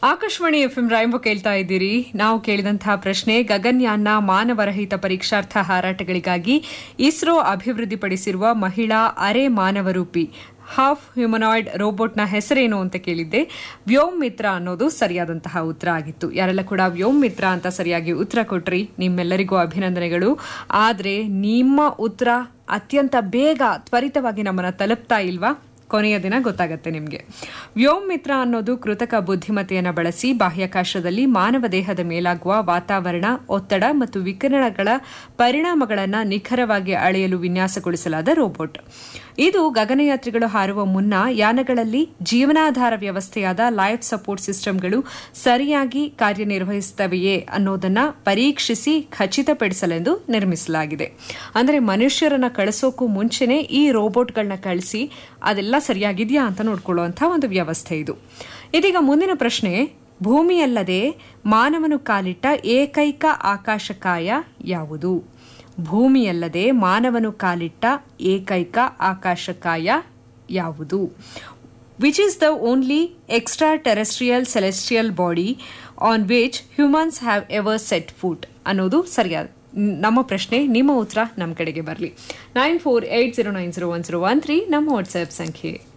Akashvani F M ರಾಯಂಬ ಕೇಳ್ತಾ ಇದ್ದೀರಿ ನಾವು ಕೇಳಿದಂತಹ ಪ್ರಶ್ನೆ ಗಗನ್ಯಾನ್ನ ಮಾನವರಹಿತ ಪರೀಕ್ಷಾರ್ಥ ಹಾರಾಟಗಳಿಗಾಗಿ ಇಸ್ರೋ ಅಭಿವೃದ್ಧಿಪಡಿಸಿರುವ ಮಹಿಳಾ ಅರೆ ಮಾನವರೂಪಿ ಹಾಫ್ ಹ್ಯೂಮನಾಯ್ಡ್ ರೋಬೋಟ್ನ ಹೆಸರೇನು ಅಂತ ಕೇಳಿದ್ದೆ ವ್ಯೋಮ್ ಮಿತ್ರ ಅನ್ನೋದು ಸರಿಯಾದಂತಹ ಉತ್ತರ ಆಗಿತ್ತು ಯಾರೆಲ್ಲ ಕೂಡ ವ್ಯೋಮ್ ಮಿತ್ರ ಅಂತ ಸರಿಯಾಗಿ ಉತ್ತರ ಕೊಟ್ರಿ ನಿಮ್ಮೆಲ್ಲರಿಗೂ ಅಭಿನಂದನೆಗಳು ಆದ್ರೆ ನಿಮ್ಮ ಉತ್ತರ ಅತ್ಯಂತ ಬೇಗ ತ್ವರಿತವಾಗಿ ನಮ್ಮನ್ನ ತಲುಪ್ತಾ ಇಲ್ವಾ ಕೊನೆಯ ದಿನ ಗೊತ್ತಾಗತ್ತೆ ನಿಮಗೆ ವ್ಯೋಮ್ ಮಿತ್ರ ಅನ್ನೋದು ಕೃತಕ ಬುದ್ಧಿಮತ್ತೆಯನ್ನು ಬಳಸಿ ಬಾಹ್ಯಾಕಾಶದಲ್ಲಿ ಮಾನವ ದೇಹದ ಮೇಲಾಗುವ ವಾತಾವರಣ ಒತ್ತಡ ಮತ್ತು ವಿಕಿರಣಗಳ ಪರಿಣಾಮಗಳನ್ನು ನಿಖರವಾಗಿ ಅಳೆಯಲು ವಿನ್ಯಾಸಗೊಳಿಸಲಾದ ರೋಬೋಟ್ ಇದು ಗಗನಯಾತ್ರಿಗಳು ಹಾರುವ ಮುನ್ನ ಯಾನಗಳಲ್ಲಿ ಜೀವನಾಧಾರ ವ್ಯವಸ್ಥೆಯಾದ ಲೈಫ್ ಸಪೋರ್ಟ್ ಸಿಸ್ಟಮ್ಗಳು ಸರಿಯಾಗಿ ಕಾರ್ಯನಿರ್ವಹಿಸುತ್ತವೆಯೇ ಅನ್ನೋದನ್ನ ಪರೀಕ್ಷಿಸಿ ಖಚಿತಪಡಿಸಲೆಂದು ನಿರ್ಮಿಸಲಾಗಿದೆ ಅಂದರೆ ಮನುಷ್ಯರನ್ನ ಕಳಿಸೋಕ್ಕೂ ಮುಂಚೆನೆ ಈ ರೋಬೋಟ್ಗಳನ್ನ ಕಳಿಸಿ ಅದೆಲ್ಲ ಸರಿಯಾಗಿದೆಯಾ ಅಂತ ನೋಡ್ಕೊಳ್ಳುವಂಥ ಒಂದು ವ್ಯವಸ್ಥೆ ಇದು ಇದೀಗ ಮುಂದಿನ ಪ್ರಶ್ನೆ ಭೂಮಿಯಲ್ಲದೆ ಮಾನವನು ಕಾಲಿಟ್ಟ ಏಕೈಕ ಆಕಾಶಕಾಯ ಯಾವುದು ಭೂಮಿಯಲ್ಲದೆ ಮಾನವನು ಕಾಲಿಟ್ಟ ಏಕೈಕ ಆಕಾಶಕಾಯ ಯಾವುದು which is the only extraterrestrial celestial body on which humans have ever set foot ಅನ್ನೋದು ಸರಿಯಾದ ನಮ್ಮ ಪ್ರಶ್ನೆ ನಿಮ್ಮ ಉತ್ತರ ನಮ್ಮ ಕಡೆಗೆ ಬರಲಿ nine four eight zero nine zero one zero one three ನಮ್ಮ ವಾಟ್ಸ್ಆ್ಯಪ್ ಸಂಖ್ಯೆ